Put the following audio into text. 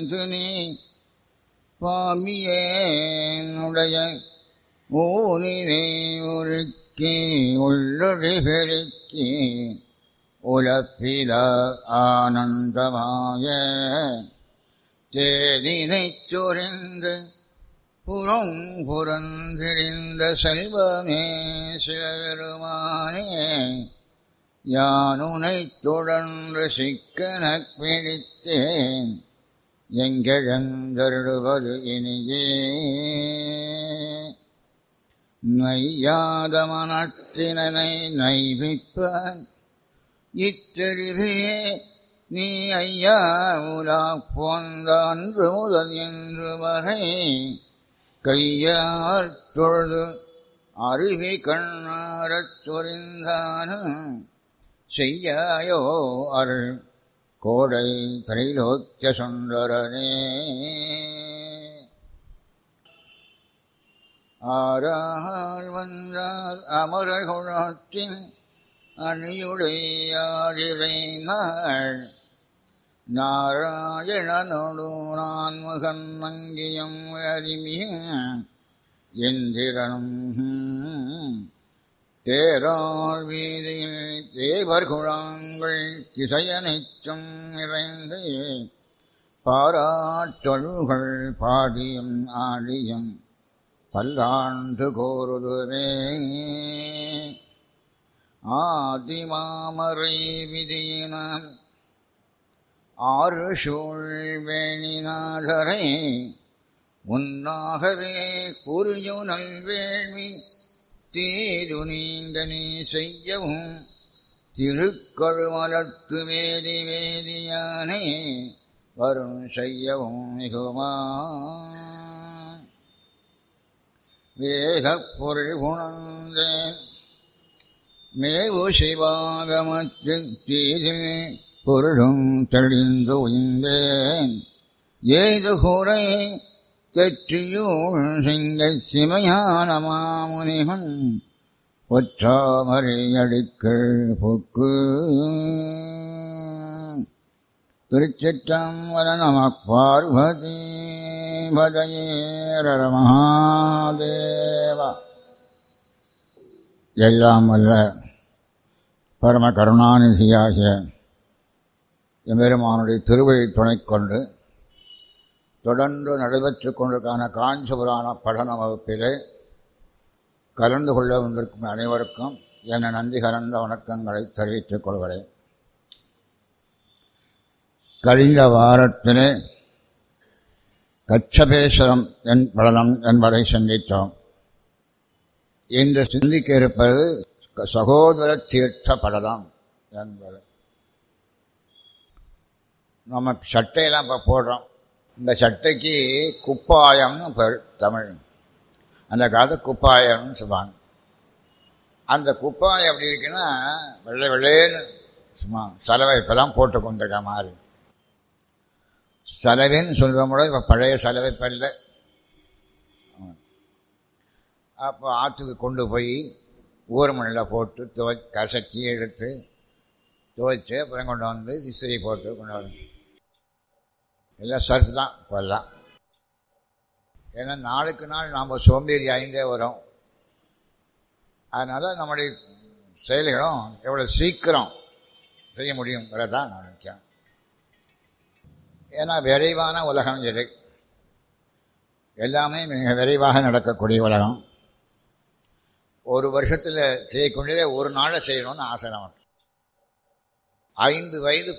வந்து நீ பாமியேனுடைய ஊரிலே உருக்கி உள்ளொழி பெருக்கி உலப்பில ஆனந்தமாய தேதினைச் சொரிந்து புறம் புறந்திரிந்த செல்வமே சிவபெருமானே யானுனைத் தொடர்ந்து சிக்கனக் பிடித்தேன் எங்கெழுந்தருளுவது இனியே நையாத மனத்தினனை நைவிப்பான் இத்தெருவே நீ ஐயா உலா போந்த அன்று முதல் என்று வரை கையார் தொழுது அருவி கண்ணாரத் சொரிந்தானும் செய்யாயோ அருள் கோடை திரைலோக்கிய சுந்தரனே ஆறால் வந்தார் அமரகுணத்தின் அணியுடையாதிரை நாள் நாராயணனோடு நான் முகன் மங்கியம் அறிமிய எந்திரனும் தேராள் வீதியில் தேவர் குழாங்கள் திசையனைச்சும் நிறைந்து பாராட்டொழுகள் பாடியும் ஆடியும் பல்லாண்டு கோருதுவே ஆதிமாமரை விதியினான் ஆறு சூழ் வேணிநாதரை உன்னாகவே புரியு நல்வேள்வி தீது நீங்க நீ செய்யவும் திருக்கழுமலத்து வேதி வேதியானே வரும் செய்யவும் மிகுமா வேதப் பொருள் உணர்ந்தேன் மேவு சிவாகமத்து தீதில் பொருளும் தெளிந்து உய்ந்தேன் ஏது கூரை தெற்றியூழ் சிங்க சிமையான மாமுனிகன் ஒற்றாமரை அடிக்கள் பொக்கு திருச்சிற்றம்பல நம பார்வதி பதயேரர மகாதேவா எல்லாம் வல்ல பரம கருணாநிதியாகிய எம்பெருமானுடைய திருவழி துணை கொண்டு தொடர்ந்து நடைபெற்று கொண்டிருக்கான காஞ்சிபுராண படன வகுப்பிலே கலந்து கொள்ள வந்திருக்கும் அனைவருக்கும் என நன்றி கலந்த வணக்கங்களை தெரிவித்துக் கொள்கிறேன் கழிந்த வாரத்திலே கச்சபேஸ்வரம் என் படனம் என்பதை சிந்தித்தோம் இன்று சிந்திக்க இருப்பது சகோதர தீர்த்த படலம் என்பது நம்ம சட்டையெல்லாம் இப்போ போடுறோம் இந்த சட்டைக்கு குப்பாயம்னு பேர் தமிழ் அந்த காலத்து குப்பாயம்னு சொல்லுவாங்க அந்த குப்பாயம் எப்படி இருக்குன்னா வெள்ளை வெள்ளைன்னு சும்மா சலவை இப்போதான் போட்டு கொண்டிருக்க மாதிரி சலவைன்னு சொல்கிற முறை இப்போ பழைய சலவை பல்ல அப்போ ஆற்றுக்கு கொண்டு போய் ஊர் மண்ணில் போட்டு துவை கசக்கி எடுத்து துவைச்சு அப்புறம் கொண்டு வந்து இஸ்திரி போட்டு கொண்டு வந்து எல்லாம் சர்ஃப் தான் இப்போல்லாம் ஏன்னா நாளுக்கு நாள் நாம் சோம்பேறி ஆகிட்டே வரோம் அதனால் நம்முடைய செயல்களும் எவ்வளோ சீக்கிரம் செய்ய முடியுங்கிறதான் நான் நினைக்கிறேன் ஏன்னா விரைவான உலகம் இது எல்லாமே மிக விரைவாக நடக்கக்கூடிய உலகம் ஒரு வருஷத்தில் செய்யக்கூடியதை ஒரு நாளில் செய்யணும்னு ஆசை நமக்கு ஐந்து வயது